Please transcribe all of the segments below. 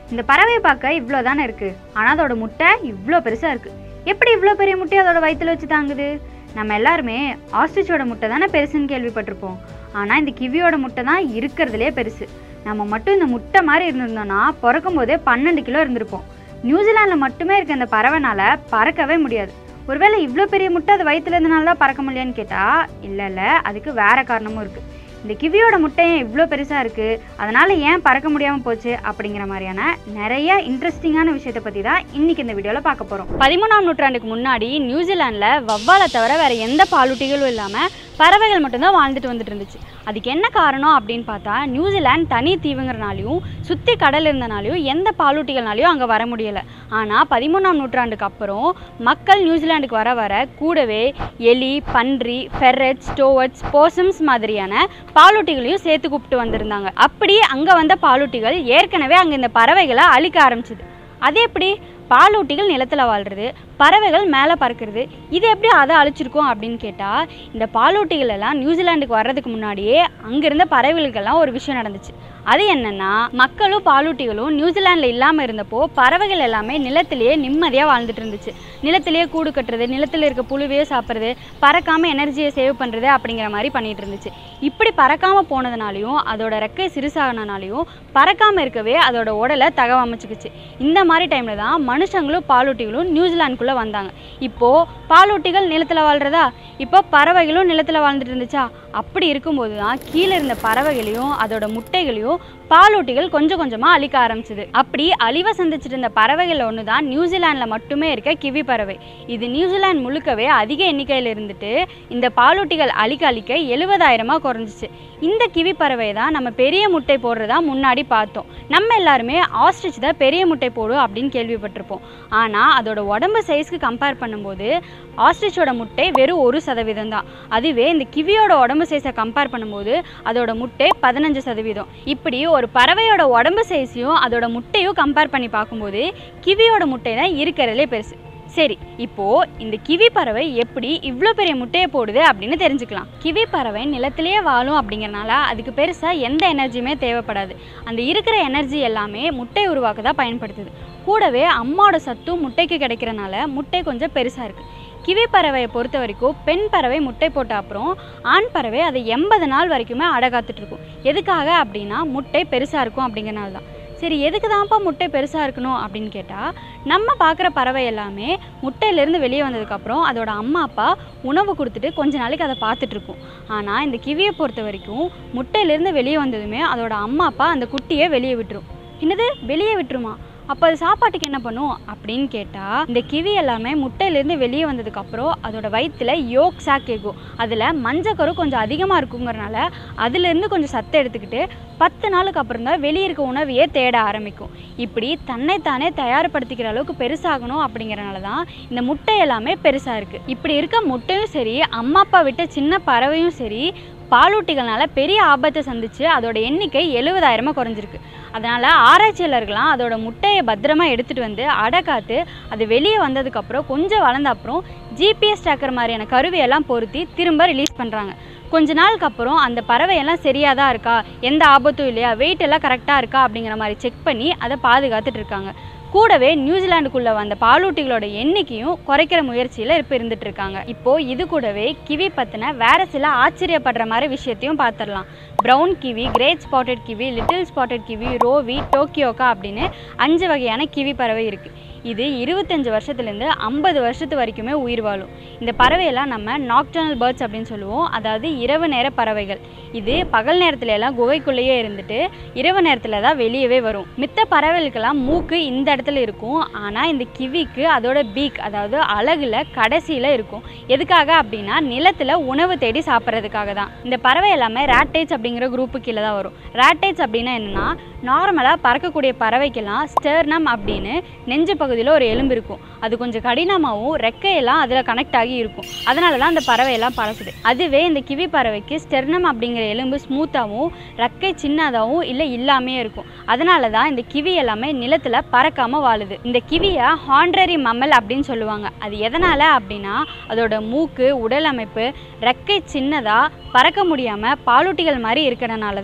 இந்த பறவையை பார்க்க இவ்வளோ தானே இருக்கு ஆனால் அதோட முட்டை இவ்வளோ பெருசாக இருக்கு எப்படி இவ்வளோ பெரிய முட்டையை அதோட வயித்துல வச்சு தாங்குது நம்ம எல்லாருமே ஆஸ்ட்ரிச்சோட முட்டை தானே பெருசுன்னு கேள்விப்பட்டிருப்போம் ஆனால் இந்த கிவியோட முட்டை தான் இருக்கிறதுலே பெருசு நம்ம மட்டும் இந்த முட்டை மாதிரி இருந்திருந்தோம்னா பிறக்கும் போதே பன்னெண்டு கிலோ இருந்திருப்போம் நியூசிலாண்டில் மட்டுமே இருக்க இந்த பறவைனால பறக்கவே முடியாது ஒருவேளை இவ்வளோ பெரிய முட்டை அது வயிற்றுல இருந்தனால தான் பறக்க முடியலன்னு கேட்டால் இல்லை இல்லை அதுக்கு வேற காரணமும் இருக்குது இந்த கிவியோட முட்டை ஏன் இவ்வளோ பெருசாக இருக்குது அதனால் ஏன் பறக்க முடியாமல் போச்சு அப்படிங்கிற மாதிரியான நிறைய இன்ட்ரெஸ்டிங்கான விஷயத்தை பற்றி தான் இன்றைக்கி இந்த வீடியோவில் பார்க்க போகிறோம் பதிமூணாம் நூற்றாண்டுக்கு முன்னாடி நியூசிலாண்டில் வவ்வாலை தவிர வேறு எந்த பாலூட்டிகளும் இல்லாமல் பறவைகள் மட்டும்தான் வாழ்ந்துட்டு வந்துட்டு இருந்துச்சு அதுக்கு என்ன காரணம் அப்படின்னு பார்த்தா நியூசிலாந்து தனி தீவுங்கிறனாலையும் சுற்றி கடல் இருந்தனாலையும் எந்த பாலூட்டிகள்னாலையும் அங்கே வர முடியலை ஆனால் பதிமூணாம் நூற்றாண்டுக்கு அப்புறம் மக்கள் நியூசிலாண்டுக்கு வர வர கூடவே எலி பன்றி ஃபெரட்ஸ் ஸ்டோவட்ஸ் போசம்ஸ் மாதிரியான பாலூட்டிகளையும் சேர்த்து கூப்பிட்டு வந்திருந்தாங்க அப்படி அங்கே வந்த பாலூட்டிகள் ஏற்கனவே அங்கே இந்த பறவைகளை அழிக்க ஆரம்பிச்சுது அது எப்படி பாலூட்டிகள் நிலத்தில் வாழ்றது பறவைகள் மேலே பறக்கிறது இது எப்படி அதை அழிச்சிருக்கோம் அப்படின்னு கேட்டால் இந்த பாலூட்டிகள் எல்லாம் நியூசிலாண்டுக்கு வர்றதுக்கு முன்னாடியே அங்கிருந்த பறவைகளுக்கெல்லாம் ஒரு விஷயம் நடந்துச்சு அது என்னன்னா மக்களும் பாலூட்டிகளும் நியூசிலாண்டில் இல்லாமல் இருந்தப்போ பறவைகள் எல்லாமே நிலத்திலேயே நிம்மதியாக வாழ்ந்துட்டு இருந்துச்சு நிலத்திலேயே கூடு கட்டுறது நிலத்தில் இருக்க புழுவையே சாப்பிட்றது பறக்காமல் எனர்ஜியை சேவ் பண்ணுறது அப்படிங்கிற மாதிரி பண்ணிட்டு இருந்துச்சு இப்படி பறக்காமல் போனதுனாலையும் அதோட ரெக்கை சிறுசாகினாலையும் பறக்காமல் இருக்கவே அதோட உடலை தகவமைச்சுக்குச்சு இந்த மாதிரி டைமில் தான் மனுஷங்களும் பாலூட்டிகளும் நியூசிலாந்துக்குள்ளே வந்தாங்க இப்போது பாலூட்டிகள் நிலத்தில் வாழ்கிறதா இப்போ பறவைகளும் நிலத்தில் வாழ்ந்துட்டு இருந்துச்சா அப்படி இருக்கும்போது தான் கீழே இருந்த பறவைகளையும் அதோட முட்டைகளையும் பாலூட்டிகள் கொஞ்சம் கொஞ்சமாக அழிக்க ஆரம்பிச்சது அப்படி அழிவை சந்திச்சிட்டு இருந்த பறவைகள் ஒன்று தான் நியூசிலாண்டில் மட்டுமே இருக்க கிவி பறவை இது நியூசிலாந்து முழுக்கவே அதிக எண்ணிக்கையில் இருந்துட்டு இந்த பாலூட்டிகள் அழிக்க அழிக்க எழுபதாயிரமாக குறைஞ்சிச்சு இந்த கிவி பறவை தான் நம்ம பெரிய முட்டை போடுறதா முன்னாடி பார்த்தோம் நம்ம எல்லாருமே ஆஸ்ட்ரிச் தான் பெரிய முட்டை போடும் அப்படின்னு கேள்விப்பட்டிருப்போம் ஆனால் அதோட உடம்பு சைஸ்க்கு கம்பேர் பண்ணும்போது ஆஸ்ட்ரிச்சோட முட்டை வெறும் ஒரு சதவீதம் தான் அதுவே இந்த கிவியோட உடம்பு சைஸை கம்பேர் பண்ணும்போது அதோட முட்டை பதினஞ்சு சதவீதம் இப்படி ஒரு பறவையோட உடம்பு சைஸையும் அதோட முட்டையும் கம்பேர் பண்ணி பார்க்கும்போது கிவியோட முட்டை தான் இருக்கிறதுலே பெருசு சரி இப்போ இந்த கிவி பறவை எப்படி இவ்வளோ பெரிய முட்டையை போடுது அப்படின்னு தெரிஞ்சுக்கலாம் கிவி பறவை நிலத்திலேயே வாழும் அப்படிங்கறனால அதுக்கு பெருசாக எந்த எனர்ஜியுமே தேவைப்படாது அந்த இருக்கிற எனர்ஜி எல்லாமே முட்டை உருவாக்க தான் பயன்படுத்துது கூடவே அம்மாவோட சத்தும் முட்டைக்கு கிடைக்கிறனால முட்டை கொஞ்சம் பெருசாக இருக்குது கிவி பறவையை பொறுத்த வரைக்கும் பெண் பறவை முட்டை போட்ட அப்புறம் ஆண் பறவை அதை எண்பது நாள் வரைக்குமே அடகாத்துட்டு இருக்கும் எதுக்காக அப்படின்னா முட்டை பெருசாக இருக்கும் அப்படிங்கிறனால தான் சரி எதுக்கு தான்ப்பா முட்டை பெருசாக இருக்கணும் அப்படின்னு கேட்டால் நம்ம பார்க்குற பறவை எல்லாமே முட்டையிலேருந்து வெளியே வந்ததுக்கப்புறம் அதோட அம்மா அப்பா உணவு கொடுத்துட்டு கொஞ்ச நாளைக்கு அதை பார்த்துட்டு இருக்கும் ஆனால் இந்த கிவியை பொறுத்த வரைக்கும் முட்டையிலேருந்து வெளியே வந்ததுமே அதோட அம்மா அப்பா அந்த குட்டியை வெளியே விட்டுரும் என்னது வெளியே விட்டுருமா அப்போ அது சாப்பாட்டுக்கு என்ன பண்ணும் அப்படின்னு கேட்டால் இந்த கிவி எல்லாமே முட்டையிலேருந்து வெளியே வந்ததுக்கப்புறம் அதோட வயிற்றுல யோக் சாக் கேட்கும் அதில் மஞ்சக்கரு கொஞ்சம் அதிகமாக இருக்குங்கிறனால அதுலேருந்து கொஞ்சம் சத்தை எடுத்துக்கிட்டு பத்து நாளுக்கு அப்புறம் தான் வெளியே இருக்க உணவையே தேட ஆரம்பிக்கும் இப்படி தன்னைத்தானே தயார்படுத்திக்கிற அளவுக்கு பெருசாகணும் அப்படிங்கிறனால தான் இந்த முட்டை எல்லாமே பெருசாக இருக்குது இப்படி இருக்க முட்டையும் சரி அம்மா அப்பா விட்ட சின்ன பறவையும் சரி பாலூட்டிகள்னால பெரிய ஆபத்தை சந்திச்சு அதோட எண்ணிக்கை எழுபதாயிரமாக குறைஞ்சிருக்கு அதனால் ஆராய்ச்சியாளர்கள்லாம் அதோட முட்டையை பத்திரமா எடுத்துகிட்டு வந்து அடைக்காத்து அது வெளியே வந்ததுக்கப்புறம் கொஞ்சம் வளர்ந்த அப்புறம் ஜிபிஎஸ் ட்ராக்கர் மாதிரியான கருவியெல்லாம் பொருத்தி திரும்ப ரிலீஸ் பண்ணுறாங்க கொஞ்ச நாளுக்கு அப்புறம் அந்த பறவையெல்லாம் சரியாக தான் இருக்கா எந்த ஆபத்தும் இல்லையா வெயிட் எல்லாம் கரெக்டாக இருக்கா அப்படிங்கிற மாதிரி செக் பண்ணி அதை பாதுகாத்துட்டு இருக்காங்க கூடவே நியூசிலாண்டுக்குள்ளே வந்த பாலூட்டிகளோட எண்ணிக்கையும் குறைக்கிற முயற்சியில் இப்போ இருந்துட்டு இருக்காங்க இப்போ இது கூடவே கிவி பற்றின வேற சில ஆச்சரியப்படுற மாதிரி விஷயத்தையும் பார்த்துடலாம் brown kiwi great spotted kiwi little spotted kiwi rowi tokoeka அப்படின்னு அஞ்சு வகையான கிவி பறவை இருக்குது இது இருபத்தஞ்சு வருஷத்துலேருந்து ஐம்பது வருஷத்து வரைக்குமே உயிர் வாழும் இந்த பறவையெல்லாம் நம்ம நாக்டர்னல் பேர்ட்ஸ் அப்படின்னு சொல்லுவோம் அதாவது இரவு நேர பறவைகள் இது பகல் நேரத்துல எல்லாம் குகைக்குள்ளேயே இருந்துட்டு இரவு நேரத்தில் தான் வெளியவே வரும் மித்த பறவைகளுக்கெல்லாம் மூக்கு இந்த இடத்துல இருக்கும் ஆனால் இந்த கிவிக்கு அதோட பீக் அதாவது அழகுல கடைசியில் இருக்கும் எதுக்காக அப்படின்னா நிலத்தில் உணவு தேடி சாப்பிட்றதுக்காக தான் இந்த பறவை எல்லாமே ரேட்டேஜ் அப்படிங்கிற குரூப்பு கீழே தான் வரும் ரேட்டேஜ் அப்படின்னா என்னென்னா நார்மலாக பறக்கக்கூடிய பறவைக்கெல்லாம் ஸ்டெர்னம் அப்படின்னு நெஞ்சு பகுதியில் ஒரு எலும்பு இருக்கும் அது கொஞ்சம் கடினமாகவும் ரெக்கையெல்லாம் அதில் கனெக்ட் ஆகி இருக்கும் அதனால தான் அந்த பறவையெல்லாம் பறக்குது அதுவே இந்த கிவி பறவைக்கு ஸ்டெர்னம் அப்படிங்கிற எலும்பு ஸ்மூத்தாகவும் ரெக்கை சின்னதாகவும் இல்லை இல்லாமையே இருக்கும் அதனால தான் இந்த கிவி எல்லாமே நிலத்தில் பறக்காமல் வாழுது இந்த கிவியை ஹாண்ட்ரரி மம்மல் அப்படின்னு சொல்லுவாங்க அது எதனால் அப்படின்னா அதோட மூக்கு உடல் அமைப்பு ரெக்கை சின்னதாக பறக்க முடியாமல் பாலூட்டிகள் மாதிரி இருக்கிறனால தான்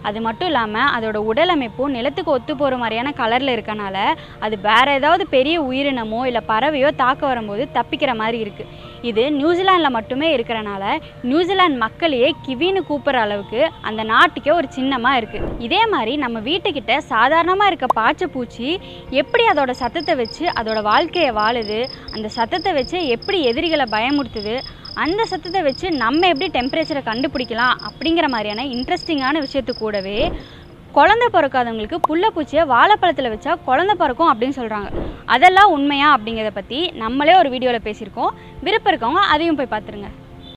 அது மட்டும் இல்லாமல் அதோட உடல் அமைப்பும் நிலத்துக்கு ஒத்து போகிற மாதிரியான கலரில் இருக்கனால அது வேற ஏதாவது பெரிய உயிரினமோ இல்லை பறவையோ தாக்க வரும்போது தப்பிக்கிற மாதிரி இருக்குது இது நியூசிலாண்டில் மட்டுமே இருக்கிறனால நியூசிலாந்து மக்களையே கிவின்னு கூப்பிட்ற அளவுக்கு அந்த நாட்டுக்கே ஒரு சின்னமாக இருக்குது இதே மாதிரி நம்ம வீட்டுக்கிட்ட சாதாரணமாக இருக்க பாச்சைப்பூச்சி எப்படி அதோட சத்தத்தை வச்சு அதோட வாழ்க்கையை வாழுது அந்த சத்தத்தை வச்சு எப்படி எதிரிகளை பயமுறுத்துது அந்த சத்தத்தை வச்சு நம்ம எப்படி டெம்பரேச்சரை கண்டுபிடிக்கலாம் அப்படிங்கிற மாதிரியான இன்ட்ரெஸ்டிங்கான விஷயத்து கூடவே குழந்தை பிறக்காதவங்களுக்கு புள்ள பூச்சியை வாழைப்பழத்தில் வச்சா குழந்தை பிறக்கும் அப்படின்னு சொல்கிறாங்க அதெல்லாம் உண்மையா அப்படிங்கிறத பற்றி நம்மளே ஒரு வீடியோவில் பேசியிருக்கோம் விருப்பம் இருக்கவங்க அதையும் போய் பார்த்துருங்க